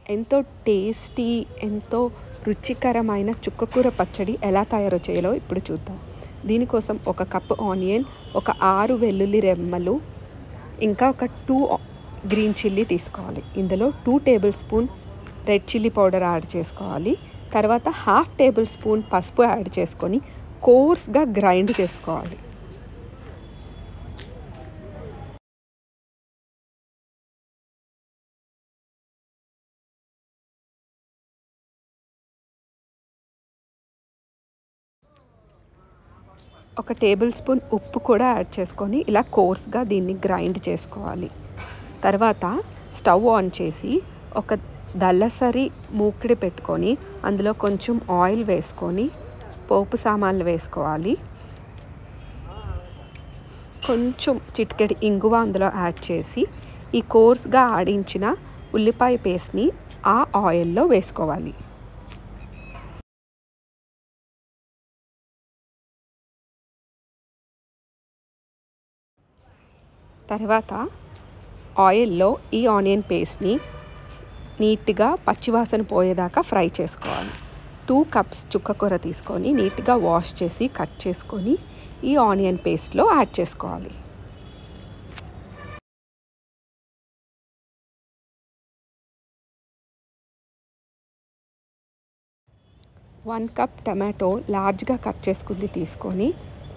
ఎంతో టేస్టీ ఎంతో రుచికరమైన చుక్కకూర పచ్చడి ఎలా తయారు చేయాలో ఇప్పుడు చూద్దాం దీనికోసం ఒక కప్పు ఆనియన్ ఒక ఆరు వెల్లుల్లి రెమ్మలు ఇంకా ఒక టూ గ్రీన్ చిల్లీ తీసుకోవాలి ఇందులో two tablespoon red chilli powder add చేసుకోవాలి తర్వాత హాఫ్ టేబుల్ స్పూన్ పసుపు యాడ్ చేసుకొని కోర్స్గా గ్రైండ్ చేసుకోవాలి ఒక టేబుల్ స్పూన్ ఉప్పు కూడా యాడ్ చేసుకొని ఇలా కోర్స్గా దీన్ని గ్రైండ్ చేసుకోవాలి తర్వాత స్టవ్ ఆన్ చేసి ఒక దల్లసరి మూకిడి పెట్టుకొని అందులో కొంచెం ఆయిల్ వేసుకొని పోపు సామాన్లు వేసుకోవాలి కొంచెం చిటికెడి ఇంగువ అందులో యాడ్ చేసి ఈ కోర్స్గా ఆడించిన ఉల్లిపాయ పేస్ట్ని ఆ ఆయిల్లో వేసుకోవాలి తర్వాత ఆయిల్లో ఈ ఆనియన్ పేస్ట్ని నీట్గా పచ్చివాసన పోయేదాకా ఫ్రై చేసుకోవాలి టూ కప్స్ చుక్కకూర తీసుకొని నీట్గా వాష్ చేసి కట్ చేసుకొని ఈ ఆనియన్ పేస్ట్లో యాడ్ చేసుకోవాలి వన్ కప్ టమాటో లార్జ్గా కట్ చేసుకుంది తీసుకొని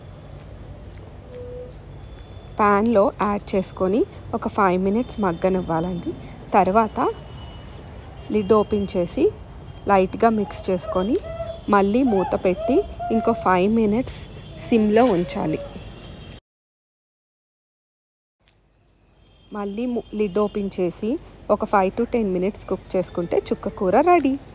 ప్యాన్లో యాడ్ చేసుకొని ఒక ఫైవ్ మినిట్స్ మగ్గనివ్వాలండి తర్వాత లిడ్ ఓపెన్ చేసి లైట్గా మిక్స్ చేసుకొని మళ్ళీ మూత పెట్టి ఇంకో ఫైవ్ మినిట్స్ సిమ్లో ఉంచాలి మళ్ళీ లిడ్ ఓపెన్ చేసి ఒక five to ten minutes cook చేసుకుంటే చుక్క కూర రెడీ